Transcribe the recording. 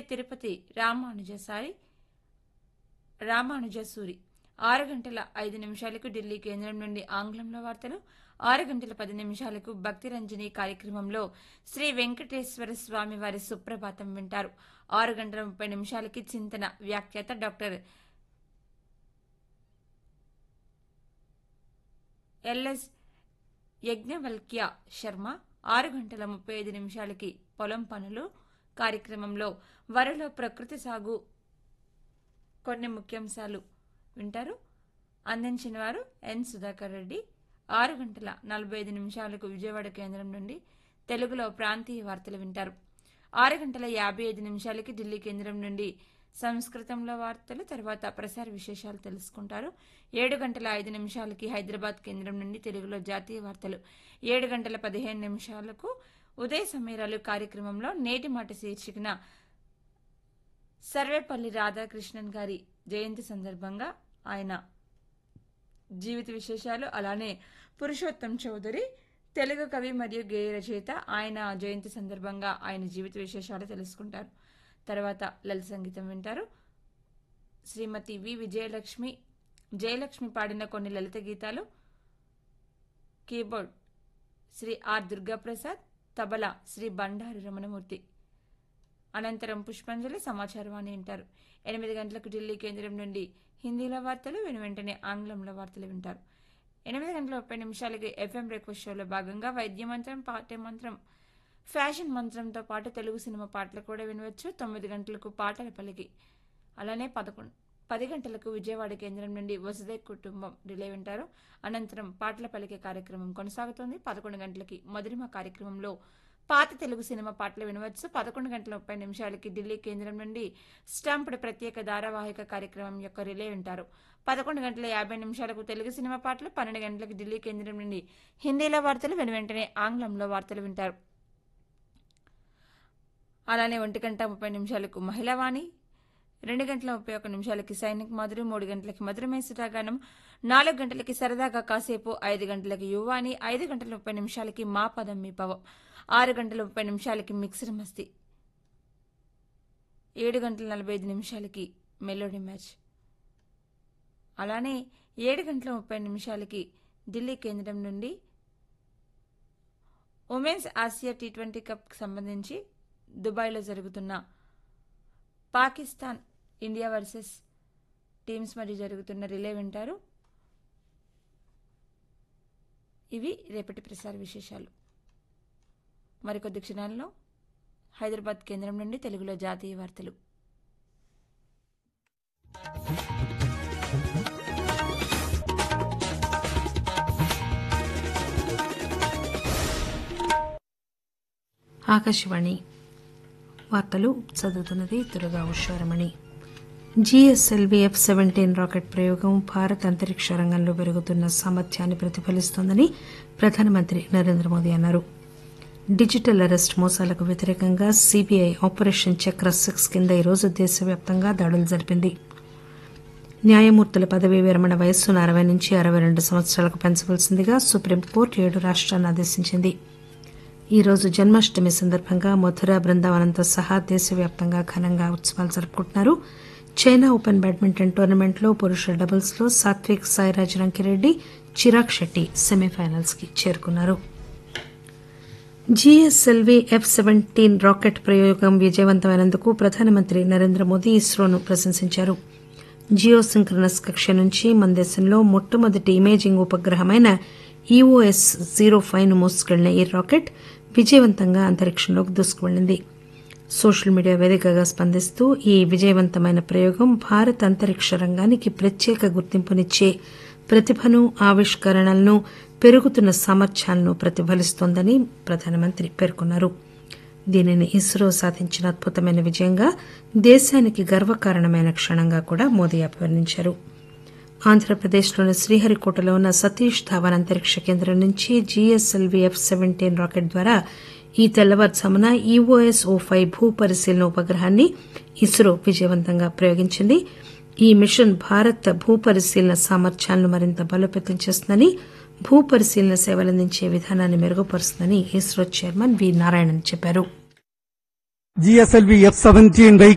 తిరుపతి రామానుజసారి రామానుజసూరి ఆరు గంటల ఐదు నిమిషాలకు ఢిల్లీ కేంద్రం నుండి ఆంగ్లంలో వార్తలు ఆరు గంటల పది నిమిషాలకు భక్తి రంజని కార్యక్రమంలో శ్రీ వెంకటేశ్వర స్వామి వారి సుప్రభాతం వింటారు ఆరు గంటల ముప్పై నిమిషాలకి చింతన వ్యాఖ్యాత డాక్టర్ ఎల్ఎస్ యజ్ఞవల్క్య శర్మ ఆరు గంటల ముప్పై ఐదు నిమిషాలకి పొలం పనులు కార్యక్రమంలో వరలో ప్రకృతి సాగు కొన్ని ముఖ్యాంశాలు వింటారు అందించిన వారు ఎన్ సుధాకర్ రెడ్డి ఆరు గంటల నలభై ఐదు నిమిషాలకు విజయవాడ కేంద్రం నుండి తెలుగులో ప్రాంతీయ వార్తలు వింటారు ఆరు గంటల యాభై ఐదు నిమిషాలకి ఢిల్లీ కేంద్రం నుండి సంస్కృతంలో వార్తలు తర్వాత ప్రసార విశేషాలు తెలుసుకుంటారు ఏడు గంటల ఐదు నిమిషాలకి హైదరాబాద్ కేంద్రం నుండి తెలుగులో జాతీయ వార్తలు ఏడు గంటల పదిహేను నిమిషాలకు ఉదయ సమీరాలు కార్యక్రమంలో నేటి మాట శీర్షికన సర్వేపల్లి రాధాకృష్ణన్ గారి జయంతి సందర్భంగా ఆయన జీవిత విశేషాలు అలానే పురుషోత్తం చౌదరి తెలుగు కవి మరియు గేయ రచయిత ఆయన జయంతి సందర్భంగా ఆయన జీవిత విశేషాలు తెలుసుకుంటారు తర్వాత లలిత సంగీతం వింటారు శ్రీమతి వి విజయలక్ష్మి జయలక్ష్మి పాడిన కొన్ని లలిత గీతాలు కీబోర్డ్ శ్రీ ఆర్ దుర్గాప్రసాద్ తబలా శ్రీ బండారు రమణమూర్తి అనంతరం పుష్పాంజలి సమాచారవాణి వింటారు ఎనిమిది గంటలకు ఢిల్లీ కేంద్రం నుండి హిందీలో వార్తలు వెను వెంటనే ఆంగ్లంలో వార్తలు వింటారు ఎనిమిది గంటల ముప్పై నిమిషాలకి ఎఫ్ఎం బ్రేక్ఫాస్ట్ షోలో భాగంగా వైద్య మంత్రం పాఠ్య మంత్రం ఫ్యాషన్ మంత్రంతో పాటు తెలుగు సినిమా పాటలు కూడా వినవచ్చు తొమ్మిది గంటలకు పాటల పలికి అలానే పదకొండు పది గంటలకు విజయవాడ కేంద్రం నుండి వసుదే కుటుంబం రిలే వింటారు అనంతరం పాటల పలికే కార్యక్రమం కొనసాగుతోంది పదకొండు గంటలకి మధురిమ కార్యక్రమంలో పాత తెలుగు సినిమా పాటలు వినవచ్చు పదకొండు గంటల ముప్పై నిమిషాలకి ఢిల్లీ కేంద్రం నుండి స్టాంపుడ్ ప్రత్యేక ధారావాహిక కార్యక్రమం యొక్క రిలే వింటారు పదకొండు గంటల యాభై నిమిషాలకు తెలుగు సినిమా పాటలు పన్నెండు గంటలకు ఢిల్లీ కేంద్రం నుండి హిందీలో వార్తలు వెను వెంటనే ఆంగ్లంలో వార్తలు వింటారు అలానే ఒంటి గంట ముప్పై నిమిషాలకు మహిళావాణి రెండు గంటల ముప్పై ఒక్క నిమిషాలకి సైనిక్ మాధురి మూడు గంటలకి మధురమేసురాగానం నాలుగు గంటలకి సరదాగా కాసేపు ఐదు గంటలకి యువాని ఐదు గంటల ముప్పై నిమిషాలకి మా పదం మీ పవం ఆరు గంటల ముప్పై నిమిషాలకి మిక్సర్ మస్తి ఏడు గంటల నలభై ఐదు నిమిషాలకి మెలోడీ మ్యాచ్ అలానే ఏడు గంటల ముప్పై నిమిషాలకి ఢిల్లీ కేంద్రం నుండి women's Asia T twenty cup సంబంధించి దుబాయ్లో జరుగుతున్న పాకిస్తాన్ ఇండియా వర్సెస్ టీమ్స్ మధ్య జరుగుతున్న రిలే వింటారు ఇవి రేపటి ప్రసార విశేషాలు మరికొద్ది క్షణాల్లో హైదరాబాద్ కేంద్రం నుండి తెలుగులో జాతీయ వార్తలు ఆకాశవాణి వార్తలు చదువుతున్నది Durga Usharamani GSLV F seventeen rocket ప్రయోగం భారత్ అంతరిక్ష రంగంలో పెరుగుతున్న సామర్థ్యాన్ని ప్రతిఫలిస్తోందని ప్రధానమంత్రి నరేంద్ర మోదీ అన్నారు డిజిటల్ అరెస్ట్ మోసాలకు వ్యతిరేకంగా సీబీఐ ఆపరేషన్ చక్ర సిక్స్ కింద ఈరోజు దేశవ్యాప్తంగా దాడులు జరిపింది న్యాయమూర్తుల పదవీ విరమణ వయస్సును అరవై నుంచి అరవై రెండు సంవత్సరాలకు పెంచవలసిందిగా సుప్రీంకోర్టు ఏడు రాష్ట్రాలను ఆదేశించింది ఈ రోజు జన్మాష్టమి సందర్భంగా మధుర బృందావనంతో సహా దేశవ్యాప్తంగా ఘనంగా ఉత్సవాలు జరుపుకుంటున్నారు చైనా ఓపెన్ బ్యాడ్మింటన్ టోర్నమెంట్లో పురుషుల డబుల్స్ లో సాత్విక్ సాయిరాజ్ రంకిరెడ్డి చిరాగ్ శెట్టి సెమీఫైనల్స్ కి చేరుకున్నారు జీఎస్ఎల్వీ ఎఫ్ సెవెంటీన్ రాకెట్ ప్రయోగం విజయవంతమైనందుకు ప్రధానమంత్రి నరేంద్ర మోదీ ఇస్రోను ప్రశంసించారు జియో సింక్రనస్ కక్ష నుంచి మన దేశంలో మొట్టమొదటి ఇమేజింగ్ ఉపగ్రహమైన ఈఓఎస్ జీరో ఫైవ్ ను మోసుకెళ్లిన ఈ రాకెట్ విజయవంతంగా అంతరిక్షంలోకి దూసుకువెళ్లింది సోషల్ మీడియా వేదికగా స్పందిస్తూ ఈ విజయవంతమైన ప్రయోగం భారత్ అంతరిక్ష రంగానికి ప్రత్యేక గుర్తింపునిచ్చే ప్రతిభను ఆవిష్కరణలను పెరుగుతున్న సామర్థ్యాలను ప్రతిఫలిస్తోందని ప్రధానమంత్రి పేర్కొన్నారు దీనిని ఇస్రో సాధించిన అద్భుతమైన విజయంగా దేశానికి గర్వకారణమైన క్షణంగా కూడా మోదీ అభివర్ణించారు ఆంధ్రప్రదేశ్లోని శ్రీహరికోటలో ఉన్న సతీష్ ధావన్ అంతరిక్ష కేంద్రం నుంచి జీఎస్ఎల్వీ ఎఫ్ సెవెంటీన్ రాకెట్ ద్వారా ఈ తెల్లవారుజామున ఈఓఎస్ ఓ ఫైవ్ భూ పరిశీలన ఉపగ్రహాన్ని ఇస్రో విజయవంతంగా ప్రయోగించింది ఈ మిషన్ భారత్ భూ పరిశీలన సామర్థ్యాలను మరింత బలోపేతం చేస్తుందని భూ పరిశీలన సేవలందించే విధానాన్ని మెరుగుపరుస్తుందని ఇస్రో చైర్మన్ వి నారాయణన్ చెప్పారు GSLV F-17